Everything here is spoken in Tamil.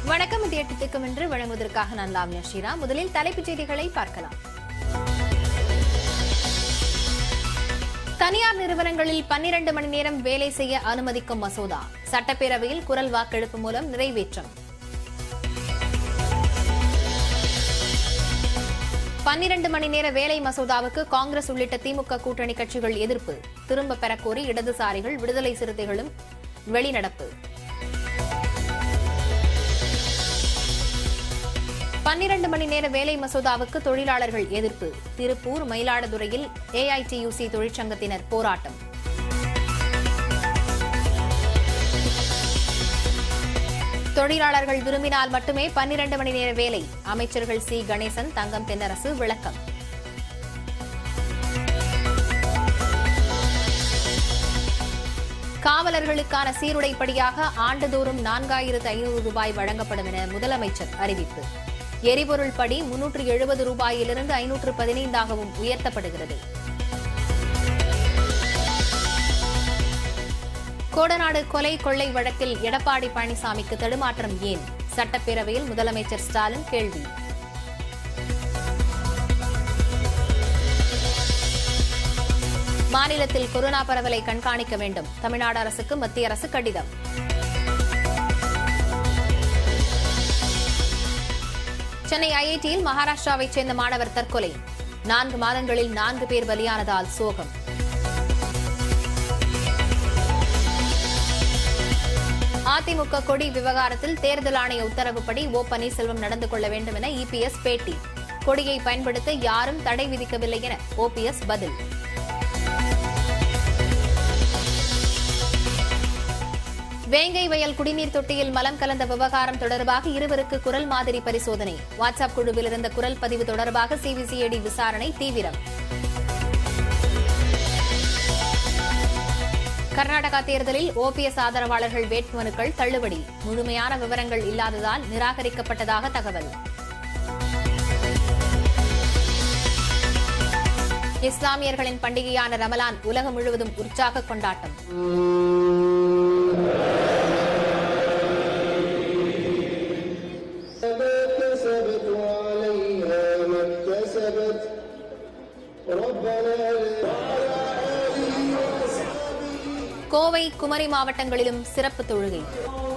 வணக்கம் இது எட்டு திக்கும் என்று வழங்குவதற்காக நான் லாவண்யா ஸ்ரீராம் முதலில் தலைப்புச் செய்திகளை பார்க்கலாம் தனியார் நிறுவனங்களில் பன்னிரண்டு மணி நேரம் வேலை செய்ய அனுமதிக்கும் மசோதா சட்டப்பேரவையில் குரல் வாக்கெடுப்பு மூலம் நிறைவேற்றம் பன்னிரண்டு மணி நேர வேலை மசோதாவுக்கு காங்கிரஸ் உள்ளிட்ட திமுக கூட்டணி கட்சிகள் எதிர்ப்பு திரும்ப பெறக்கோரி இடதுசாரிகள் விடுதலை சிறுத்தைகளும் வெளிநடப்பு பன்னிரண்டு மணி நேர வேலை மசோதாவுக்கு தொழிலாளர்கள் எதிர்ப்பு திருப்பூர் மயிலாடுதுறையில் ஏஐடியூசி தொழிற்சங்கத்தினர் போராட்டம் தொழிலாளர்கள் விரும்பினால் மட்டுமே பன்னிரண்டு மணி நேர வேலை அமைச்சர்கள் சி கணேசன் தங்கம் தென்னரசு விளக்கம் காவலர்களுக்கான சீருடைப்படியாக ஆண்டுதோறும் நான்காயிரத்து ஐநூறு ரூபாய் வழங்கப்படும் என முதலமைச்சர் அறிவிப்பு எரிபொருள் படி முன்னூற்று எழுபது ரூபாயிலிருந்து ஐநூற்று பதினைந்தாகவும் உயர்த்தப்படுகிறது கோடநாடு கொலை கொள்ளை வழக்கில் எடப்பாடி பழனிசாமிக்கு தடுமாற்றம் ஏன் சட்டப்பேரவையில் முதலமைச்சர் ஸ்டாலின் கேள்வி மாநிலத்தில் கொரோனா பரவலை கண்காணிக்க வேண்டும் தமிழ்நாடு அரசுக்கு மத்திய அரசு கடிதம் சென்னை ஐஐடியில் மகாராஷ்டிராவைச் சேர்ந்த மாணவர் தற்கொலை நான்கு மாதங்களில் நான்கு பேர் பலியானதால் சோகம் அதிமுக கொடி விவகாரத்தில் தேர்தல் ஆணைய உத்தரவுப்படி ஓ பன்னீர்செல்வம் நடந்து கொள்ள வேண்டும் என இபிஎஸ் பேட்டி கொடியை பயன்படுத்த யாரும் தடை விதிக்கவில்லை என ஓபிஎஸ் பதில் வேங்கை வயல் குடிநீர் தொட்டியில் மலம் கலந்த விவகாரம் தொடர்பாக இருவருக்கு குரல் மாதிரி பரிசோதனை வாட்ஸ்அப் குழுவில் இருந்த குரல் பதிவு தொடர்பாக சிபிசிஐடி விசாரணை தீவிரம் கர்நாடகா தேர்தலில் ஓபிஎஸ் ஆதரவாளர்கள் வேட்புமனுக்கள் தள்ளுபடி முழுமையான விவரங்கள் இல்லாததால் நிராகரிக்கப்பட்டதாக தகவல் இஸ்லாமியர்களின் பண்டிகையான ரமலான் உலகம் முழுவதும் உற்சாக கொண்டாட்டம் كسبت وعليها ما اكتسبت ربنا கோவை குமரி மாவட்டங்களிலும் சிறப்பு தொழுகை